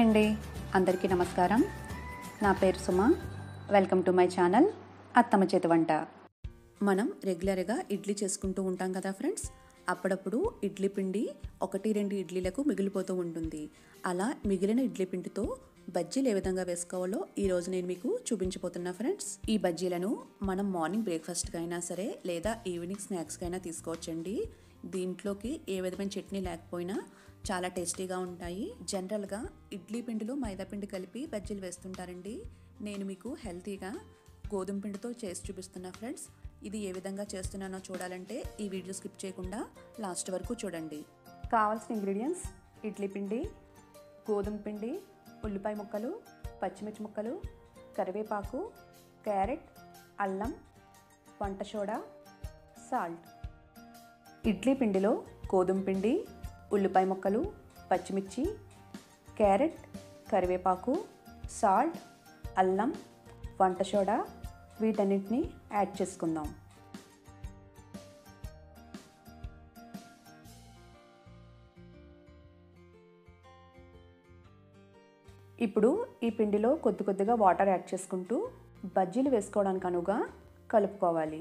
అండి అందరికీ నమస్కారం నా పేరు Suma welcome to my channel అత్తమ్మ చేతి వంట మనం రెగ్యులర్గా ఇడ్లీ చేసుకుంటూ ఉంటాం కదా ఫ్రెండ్స్ అప్పుడప్పుడు ఇడ్లీ పిండి ఒకటి రెండు ఇడ్లీలకు మిగిలిపోతూ ఉంటుంది అలా మిగిలిన ఇడ్లీ పిండితో బజ్జీలు ఏ విధంగా వేసుకోవాలో ఈ రోజు నేను మీకు చూపించబోతున్నా ఫ్రెండ్స్ ఈ బజ్జీలను మనం మార్నింగ్ బ్రేక్ఫాస్ట్కి అయినా సరే లేదా ఈవినింగ్ స్నాక్స్కి అయినా తీసుకోవచ్చండి దీంట్లోకి ఏ విధమైన చట్నీ లేకపోయినా చాలా టేస్టీగా ఉంటాయి జనరల్గా ఇడ్లీ పిండిలో మైదా పిండి కలిపి బజ్జీలు వేస్తుంటారండి నేను మీకు హెల్తీగా గోధుమ పిండితో చేసి చూపిస్తున్నా ఫ్రెండ్స్ ఇది ఏ విధంగా చేస్తున్నానో చూడాలంటే ఈ వీడియో స్కిప్ చేయకుండా లాస్ట్ వరకు చూడండి కావాల్సిన ఇంగ్రీడియంట్స్ ఇడ్లీ పిండి గోధుమ పిండి ఉల్లిపాయ ముక్కలు పచ్చిమిర్చి ముక్కలు కరివేపాకు క్యారెట్ అల్లం వంట సోడా సాల్ట్ ఇడ్లీ పిండిలో గోధుమ పిండి ఉల్లిపాయ ముక్కలు పచ్చిమిర్చి క్యారెట్ కరివేపాకు సాల్ట్ అల్లం వంట సోడా వీటన్నిటిని యాడ్ చేసుకుందాం ఇప్పుడు ఈ పిండిలో కొద్ది కొద్దిగా వాటర్ యాడ్ చేసుకుంటూ బజ్జీలు వేసుకోవడానికి అనువుగా కలుపుకోవాలి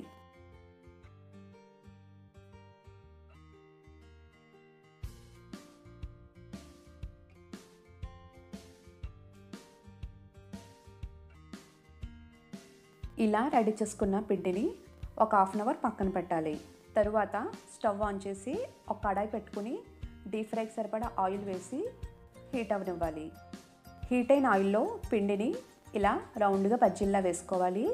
ఇలా రెడీ చేసుకున్న పిండిని ఒక హాఫ్ అన్ అవర్ పక్కన పెట్టాలి తరువాత స్టవ్ ఆన్ చేసి ఒక కడాయి పెట్టుకుని డీప్ ఫ్రైకి సరిపడా ఆయిల్ వేసి హీట్ అవ్వనివ్వాలి హీట్ అయిన ఆయిల్లో పిండిని ఇలా రౌండ్గా బజ్జీల్లా వేసుకోవాలి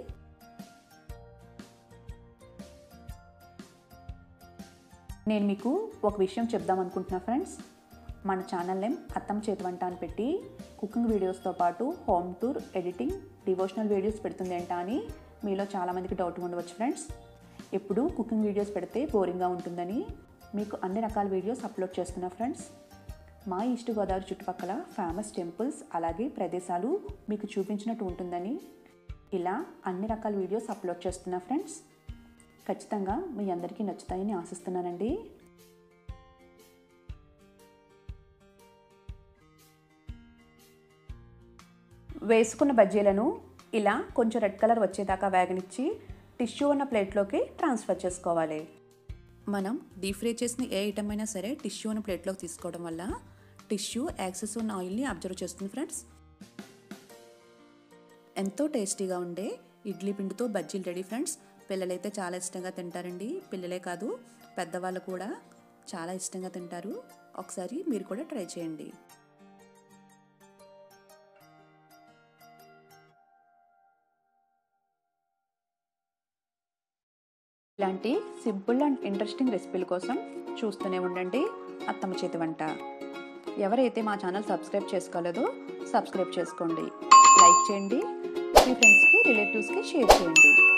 నేను మీకు ఒక విషయం చెప్దాం అనుకుంటున్నా ఫ్రెండ్స్ మన ఛానల్ నేమ్ అత్తం చేతి వంట అని పెట్టి కుకింగ్ వీడియోస్తో పాటు home tour editing devotional videos పెడుతుంది ఏంటా అని మీలో చాలామందికి డౌట్ ఉండవచ్చు ఫ్రెండ్స్ ఎప్పుడు కుకింగ్ వీడియోస్ పెడితే బోరింగ్గా ఉంటుందని మీకు అన్ని రకాల వీడియోస్ అప్లోడ్ చేస్తున్నా ఫ్రెండ్స్ మా ఈస్ట్ గోదావరి చుట్టుపక్కల ఫేమస్ టెంపుల్స్ అలాగే ప్రదేశాలు మీకు చూపించినట్టు ఉంటుందని ఇలా అన్ని రకాల వీడియోస్ అప్లోడ్ చేస్తున్నా ఫ్రెండ్స్ ఖచ్చితంగా మీ అందరికీ నచ్చుతాయని ఆశిస్తున్నానండి వేసుకున్న బజ్జీలను ఇలా కొంచెం రెడ్ కలర్ వచ్చేదాకా వేగనిచ్చి టిష్యూ ఉన్న ప్లేట్లోకి ట్రాన్స్ఫర్ చేసుకోవాలి మనం డీప్ ఫ్రై చేసిన ఏ ఐటమ్ అయినా సరే టిష్యూ ఉన్న ప్లేట్లోకి తీసుకోవడం వల్ల టిష్యూ యాక్సెస్ ఉన్న ఆయిల్ని అబ్జర్వ్ చేస్తుంది ఫ్రెండ్స్ ఎంతో టేస్టీగా ఉండే ఇడ్లీ పిండితో బజ్జీలు రెడీ ఫ్రెండ్స్ పిల్లలైతే చాలా ఇష్టంగా తింటారండి పిల్లలే కాదు పెద్దవాళ్ళు కూడా చాలా ఇష్టంగా తింటారు ఒకసారి మీరు కూడా ట్రై చేయండి ఇలాంటి సింపుల్ అండ్ ఇంట్రెస్టింగ్ రెసిపీల కోసం చూస్తూనే ఉండండి అత్తమ్మ చేతి వంట ఎవరైతే మా ఛానల్ సబ్స్క్రైబ్ చేసుకోలేదో సబ్స్క్రైబ్ చేసుకోండి లైక్ చేయండి మీ ఫ్రెండ్స్కి రిలేటివ్స్కి షేర్ చేయండి